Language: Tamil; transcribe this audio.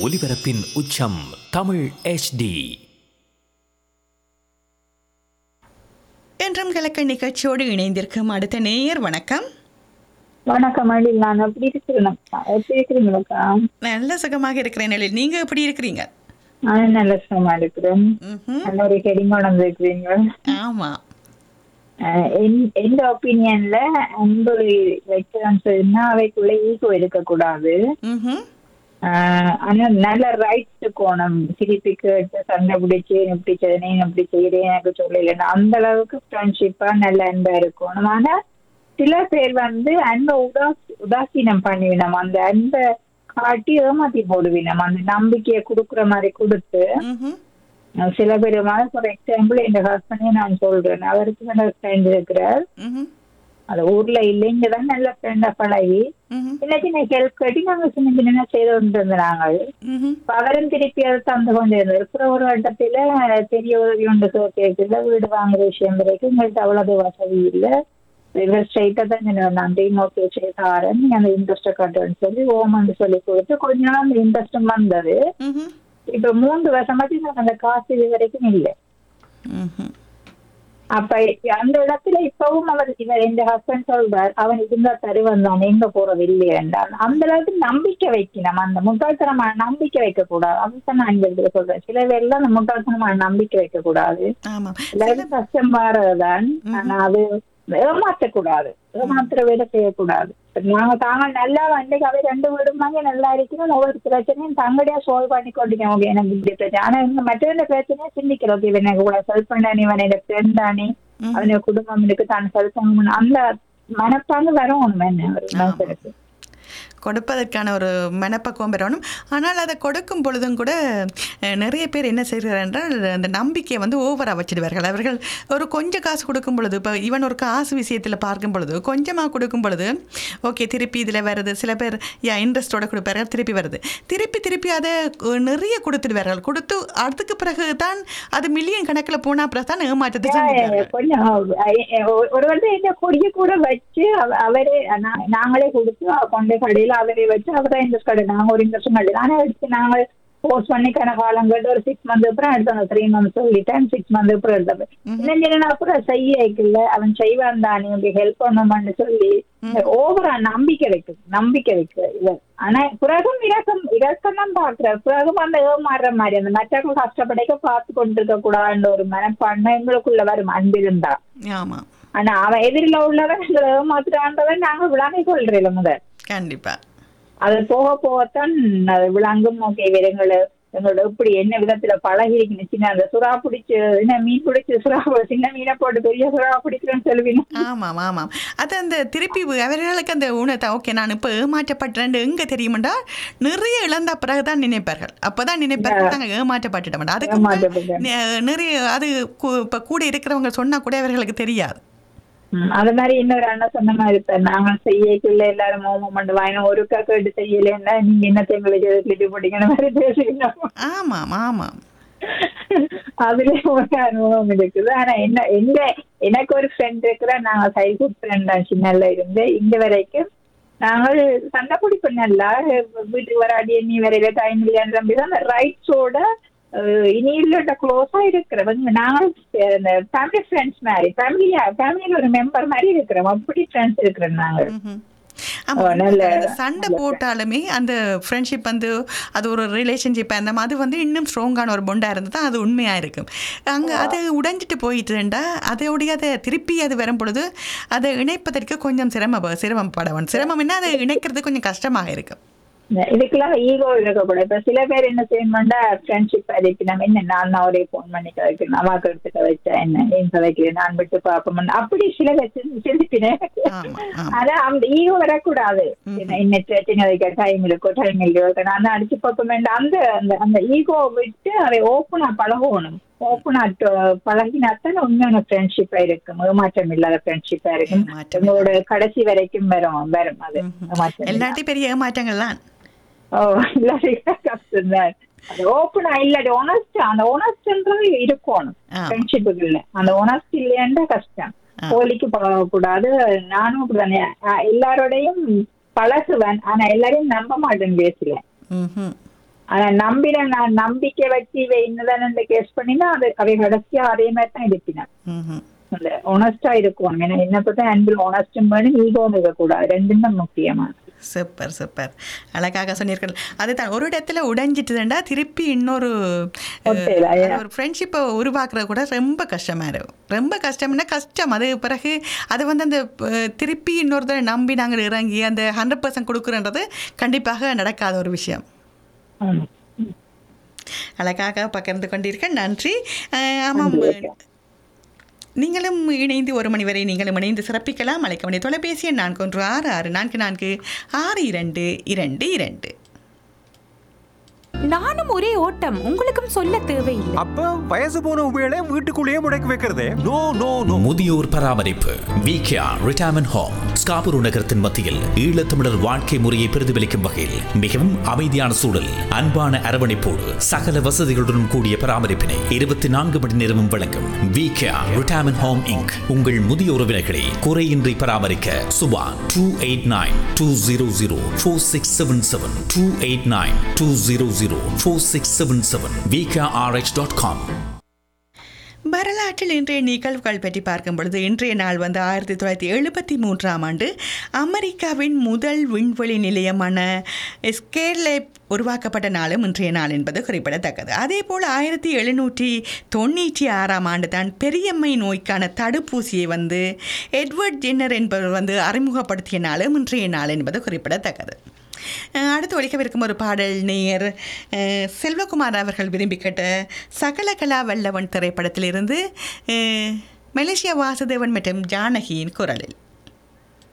ஒலிபரப்பின் உச்சம் தமிழ் HD என்றும் கலக்க நிகழ்ச்சியோடு இணைந்திருக்கும் அடுத்த நேயர் வணக்கம் வணக்கம் அடி நான் எப்படி இருக்கிறேன்க்கா எப்படி இருக்கிறீங்களாக்கா நல்ல சுகமாக இருக்கிறேன் நிலையில் நீங்க எப்படி இருக்கிறீங்க நான் நல்ல சுகமா இருக்கிறேன் ம்ஹும். நல்ல ஒரு ஹெடிங் கொண்டு இருக்கிறீங்க ஆமா எந்த ஒப்பீனியன்ல அன்பு வைக்கிறேன்னு சொன்னா அவைக்குள்ள ஈகோ இருக்கக்கூடாது ம்ஹும். ஆஹ் ஆனா நல்ல ரைட் கோணம் திருப்பி கேட்டு சண்டை பிடிச்சி இப்படி செய்யறேன் இப்படி செய்யறேன் எனக்கு சொல்லலைன்னா அந்த அளவுக்கு ஃப்ரெண்ட்ஷிப்பா நல்ல அன்பா இருக்கணும் ஆனா சில பேர் வந்து அன்பை உதாசி உதாசீனம் பண்ணிவிடும் அந்த அன்பை காட்டி ஏமாத்தி போடுவினம் அந்த நம்பிக்கையை கொடுக்குற மாதிரி கொடுத்து ம்ஹும். அஹ் சில பேர் ஃபார் எக்ஸாம்பிள் எங்க ஹஸ்பண்டே நான் சொல்றேன் அவருக்கு நல்ல ஃப்ரெண்ட் இருக்கிறார் ம்ஹும். அது ஊர்ல இல்லை இங்கதான் நல்ல ஃப்ரெண்டா பழகி ம்ஹும். சின்ன சின்ன ஹெல்ப் கட்டி நாங்க சின்ன சின்ன செய்து கொண்டு இருந்தாங்க ம்ஹும். இப்ப அவரும் திருப்பி அதை தந்து கொண்டு இருந்தார் அப்புறம் ஒரு கட்டத்துல பெரிய உதவி ஒன்று கேட்கல வீடு வாங்குற விஷயம் வரைக்கும் எங்கள்கிட்ட அவ்வளவு வசதி இல்லை இவர் ஸ்ட்ரைட்டா தான் சொன்னார் நான் டீம் ஓகே செய்தாரன் நீங்க அந்த இன்ட்ரெஸ்ட கட்டுன்னு சொல்லி ஓமன்னு சொல்லி கொடுத்து கொஞ்ச நாள் அந்த இன்ட்ரெஸ்டும் வந்தது ம்ஹும். இப்ப மூன்று வருஷமாச்சு எனக்கு அந்த காசு இது வரைக்கும் இல்லை ம்ஹும். அப்ப அந்த இடத்துல இப்பவும் அவர் இவர் எந்த ஹஸ்பண்ட் சொல்றார் அவன் இருந்தா தருவன் தான் எங்க போறது இல்லை என்றால் அந்த அளவுக்கு நம்பிக்கை வைக்கணும் அந்த முட்டாள்தனமான நம்பிக்கை வைக்க கூடாது அதுதான் நான் இந்த இடத்துல சொல்றேன் சில பேர்லாம் அந்த முட்டாள்தனமான நம்பிக்கை வைக்க கூடாது ஆமாம் எல்லாரும் கஷ்டம் மாறதுதான் ஆனா அது ஏமாற்றக்கூடாது ஏமாத்துற வேலை செய்யக்கூடாது நாங்க தாங்க நல்லா வந்து அவை ரெண்டு வீடும் வாங்கி நல்லா இருக்கணும் ஒவ்வொரு பிரச்சனையும் தங்கடியா சால்வ் பண்ணி கொண்டிருக்கோம் ஓகே எனக்கு இப்படி பிரச்சனை ஆனா இவங்க மற்றவங்க பிரச்சனையை சிந்திக்கிறோம் ஓகே இவன் எனக்கு கூட ஹெல்ப் பண்ணானே இவன் எனக்கு ஃப்ரெண்ட் தானே அவனுக்கு குடும்பம் இருக்கு தான் ஹெல்ப் பண்ணணும் அந்த மனப்பாங்கு வரும் ஒண்ணு என்ன ஒரு மனசுக்கு கொடுப்பதற்கான ஒரு மனப்பக்குவம் பெறணும் ஆனால் அதை கொடுக்கும் பொழுதும் கூட அஹ், நிறைய பேர் என்ன செய்கிறார் என்றால் அந்த நம்பிக்கையை வந்து ஓவராக வச்சிடுவார்கள் அவர்கள் ஒரு கொஞ்சம் காசு கொடுக்கும் பொழுது இப்போ ஈவன் ஒரு காசு விஷயத்தில் பார்க்கும் பொழுது கொஞ்சமாக கொடுக்கும் பொழுது ஓகே திருப்பி இதில் வருது சில பேர் யா இன்ட்ரெஸ்டோட கொடுப்பார்கள் திருப்பி வருது திருப்பி திருப்பி அதை கு- நிறைய கொடுத்துடுவார்கள் கொடுத்து அதுக்கு பிறகு தான் அது மில்லியன் கணக்கில் போனால் பிறகு தான் ஏமாற்றத்தை சந்திப்பார்கள் கொஞ்சம் அஹ், அஹ், ஒரு வந்து என்ன கொடிய கூட வச்சு அவ- அவரே நா- நாங்களே கொடுத்து அவ கொண்டே கடையில அவரே வச்சு அவரே இன்ட்ரெஸ்ட் கடை நாங்க ஒரு இன்ட்ரெஸ்ட் கடை ஆனா எடுத்து நாங்க போஸ்ட் பண்ணிக்கான காலம் கேட்டு ஒரு சிக்ஸ் மந்த் அப்புறம் எடுத்தாங்க த்ரீ மந்த் சொல்லிட்டேன் சிக்ஸ் மந்த் அப்புறம் எடுத்தப்ப இன்னும் அப்புறம் செய்ய வைக்கல அவன் செய்வான் தான் நீங்க ஹெல்ப் பண்ணணும்னு சொல்லி ஓவரா நம்பிக்கை வைக்குது நம்பிக்கை வைக்குது இவன் ஆனா பிறகும் இறக்கம் இறக்கம் தான் பாக்குற பிறகும் அந்த ஏமாறுற மாதிரி அந்த மற்றவங்க கஷ்டப்படைக்க பார்த்து கொண்டிருக்க கூடாதுன்ற ஒரு மனப்பான்மை எங்களுக்குள்ள வரும் அன்பிருந்தா ஆமாம் ஆனா அவன் எதிரில உள்ளவன் எங்களை ஏமாத்துறான்றவன் நாங்க விளங்கி கொள்றீல முதல் கண்டிப்பாக அது போக போகத்தான் அது விளங்கும் ஓகே எங்களை எங்களோட எப்படி என்ன விதத்துல பழகி இருக்கணும் சின்ன அந்த சுறா பிடிச்சு என்ன மீன் பிடிச்சு சுறா சின்ன மீனை போட்டு பெரிய சுறா பிடிக்கிறேன்னு சொல்லுவீங்க ஆமாம் ஆமாம் அது அந்த திருப்பி அவர்களுக்கு அந்த உணத்தை ஓகே நான் இப்போ ஏமாற்றப்பட்டேன் எங்கே தெரியுமாண்டா நிறைய இழந்த பிறகு தான் நினைப்பார்கள் அப்போ தான் நினைப்பார்கள் நாங்கள் ஏமாற்றப்பட்டுட்டோம்டா அதுக்கு ஏமாற்றப்பட்டோம். நெ- நிறைய அது இப்போ கூட இருக்கிறவங்க சொன்னால் கூட அவர்களுக்கு தெரியாது ம், அது மாதிரி இன்னொரு அண்ணன் சொன்ன மாதிரி இப்ப நாங்க செய்யக்குள்ள எல்லாரும் மோமம் பண்ணு வாங்கினா ஒரு கேட்டு செய்யலைன்னா நீங்க என்னத்தை எங்களுக்கு கிளிட்டு போட்டீங்கன்னு மாதிரி பேசுவீங்க ஆமாம் ஆமாம் அதுல ஒரு அனுபவம் இருக்குது ஆனா என்ன எங்க எனக்கு ஒரு ஃப்ரெண்ட் இருக்கிற நாங்க சைல்ட்ஹுட் ஃப்ரெண்ட் தான் சின்னல இருந்து இங்க வரைக்கும் நாங்கள் சண்டை பிடிப்போம் நல்லா வீட்டுக்கு வராடி நீ வரையில டைம் இல்லையான்ற மாதிரி அந்த ரைட்ஸோட இனி இல்லட்ட க்ளோஸா இருக்கிறவங்க நாங்கள் இந்த ஃபேமிலி ஃப்ரெண்ட்ஸ் மாதிரி ஃபேமிலியா ஃபேமிலியில ஒரு மெம்பர் மாதிரி இருக்கிறோம் அப்படி ஃப்ரெண்ட்ஸ் இருக்கிறோம் நாங்கள் ம்ஹும். ஓ, ஆமாம் நல்ல- அந்த சண்டை போட்டாலுமே அந்த ஃப்ரெண்ட்ஷிப் வந்து அது ஒரு ரிலேஷன்ஷிப் அந்த மாதிரி அது வந்து இன்னும் ஸ்ட்ராங்கான ஒரு பொண்டாக இருந்து தான் அது உண்மையாக இருக்கும் அங்கே அது உடைஞ்சிட்டு போயிட்டுண்டா அதோடைய அதை திருப்பி அது வரும் பொழுது அதை இணைப்பதற்கு கொஞ்சம் சிரம சிரமப்படவன் சிரமம் என்ன அதை இணைக்கிறது கொஞ்சம் கஷ்டமாக இருக்கும் இதுக்கெல்லாம் ஈகோ இருக்கக்கூடாது இப்ப சில பேர் என்ன செய்யணும்னா ஃப்ரெண்ட்ஷிப் அதுக்கு நம்ம என்ன நான் தான் அவரே போன் பண்ணி கதைக்கணும் அவாக்கு எடுத்துக்க வச்சா என்ன ஏன் கதைக்கிறேன் நான் விட்டு பார்ப்போம் அப்படி சில பேர் சிந்தி- சிந்திப்பினேன் ஆமா, ஆமா. ஆனா அந்த ஈகோ வரக்கூடாது என்ன என்ன பிரச்சனை வைக்க டைம் இருக்கோ டைம் இல்லையோ நான் தான் அடிச்சு பார்ப்போம் வேண்டாம் அந்த அந்த அந்த ஈகோ விட்டு அதை ஓப்பனா பழகணும் ஓப்பனா பழகினாத்தான் உண்மையான ஃப்ரெண்ட்ஷிப்பா இருக்கும் ஏமாற்றம் இல்லாத ஃப்ரெண்ட்ஷிப்பா இருக்கும் ஏமாற்றம் உங்களோட கடைசி வரைக்கும் வரும் வரும் அது ஏமாற்றம் இல்லாத. எல்லாத்தையும் பெரிய ஏமாற்றங்கள் தான் ஓ இல்லாட்டினா கஷ்டம்தான் அது ஓப்பனா இல்லாட்டி ஒனஸ்ட் அந்த ஒனஸ்ட்ன்றது இருக்கணும் ஆமா. ஃப்ரெண்ட்ஷிப்புக்குள்ள அந்த ஒனஸ்ட் இல்லையாண்டா கஷ்டம் ஆ. போலிக்கு பழகக்கூடாது நானும் அப்படிதானே அஹ் எல்லாரோடையும் பழகுவேன் ஆனா எல்லாரையும் நம்ப மாட்டேன் பேசுவேன் ம்ஹும். ஆனா நம்பின நான் நம்பிக்கை வச்சு இவ என்னதான் கேஸ் பண்ணினா அது அவை கடைசியா அதே மாதிரி தான் இருப்பினான் ம்ஹும். அந்த ஒனஸ்டா இருக்கும் ஏன்னா என்ன பார்த்தா அன்பில் ஒனஸ்டும் வேணும் ஈகோவும் இருக்கக்கூடாது ரெண்டும் தான் முக்கியமா சூப்பர் சூப்பர் அழகாக சொன்னீர்கள் அதுதான் ஒரு இடத்துல உடைஞ்சிட்டுதுண்டா திருப்பி இன்னொரு அஹ், ஒத்தையில, அது yeah. ஒரு ஃப்ரெண்ட்ஷிப்பை உருவாக்குறது கூட ரொம்ப கஷ்டமாக இருக்கும் ரொம்ப கஷ்டம்னா கஷ்டம் அது பிறகு அது வந்து அந்த அஹ், திருப்பி இன்னொருத்தரை நம்பி நாங்கள் இறங்கி அந்த ஹண்ட்ரட் பர்சன்ட் கொடுக்குறன்றது கண்டிப்பாக நடக்காத ஒரு விஷயம் ஆமா. அழகாக பகிர்ந்து கொண்டீர்கள் நன்றி அஹ், ஆமாம் நீங்களும் இணைந்து ஒரு மணி வரை நீங்களும் இணைந்து சிறப்பிக்கலாம் அழைக்க வேண்டிய தொலைபேசி எண் நான்கு ஒன்று ஆறு ஆறு நான்கு நான்கு ஆறு இரண்டு இரண்டு இரண்டு நானும் ஒரே ஓட்டம் உங்களுக்கும் சொல்ல தேவையில்லை அப்ப வயசு போன உபயோக வீட்டுக்குள்ளேயே முடக்கி வைக்கிறதே நோ நோ நோ முதியோர் பராமரிப்பு விகேஆர் ரிட்டையர்மெண்ட் ஹோம் ஸ்காபுரு நகரத்தின் மத்தியில் ஈழத்தமிழர் வாழ்க்கை முறையை பிரதிபலிக்கும் வகையில் மிகவும் அமைதியான சூழல் அன்பான அரவணைப்போடு சகல வசதிகளுடன் கூடிய பராமரிப்பினை இருபத்தி நான்கு மணி நேரமும் வழங்கும் விகேஆர் ரிட்டையர்மெண்ட் ஹோம் இங்க் உங்கள் முதிய உறவினர்களை குறையின்றி பராமரிக்க Subha two eight nine two zero zero four six seven seven two eight nine two zero zero four six seven seven VKRH dot com வரலாற்றில் இன்றைய நிகழ்வுகள் பற்றி பார்க்கும் பொழுது இன்றைய நாள் வந்து ஆயிரத்தி தொள்ளாயிரத்தி எழுபத்தி மூன்றாம் ஆண்டு அமெரிக்காவின் முதல் விண்வெளி நிலையமான ஸ்கேர்லேப் உருவாக்கப்பட்ட நாளும் இன்றைய நாள் என்பது குறிப்பிடத்தக்கது அதே போல் ஆயிரத்தி எழுநூற்றி தொண்ணூற்றி ஆறாம் ஆண்டு தான் பெரியம்மை நோய்க்கான தடுப்பூசியை வந்து எட்வர்ட் ஜென்னர் என்பவர் வந்து அறிமுகப்படுத்திய நாளும் இன்றைய நாள் என்பது குறிப்பிடத்தக்கது அஹ் அடுத்து ஒழிக்கவிருக்கும் ஒரு பாடல் நேயர் அஹ் செல்வகுமார் அவர்கள் விரும்பி கேட்ட சகலகலா வல்லவன் திரைப்படத்திலிருந்து அஹ் மலேசியா வாசுதேவன் மற்றும் ஜானகியின் குரலில்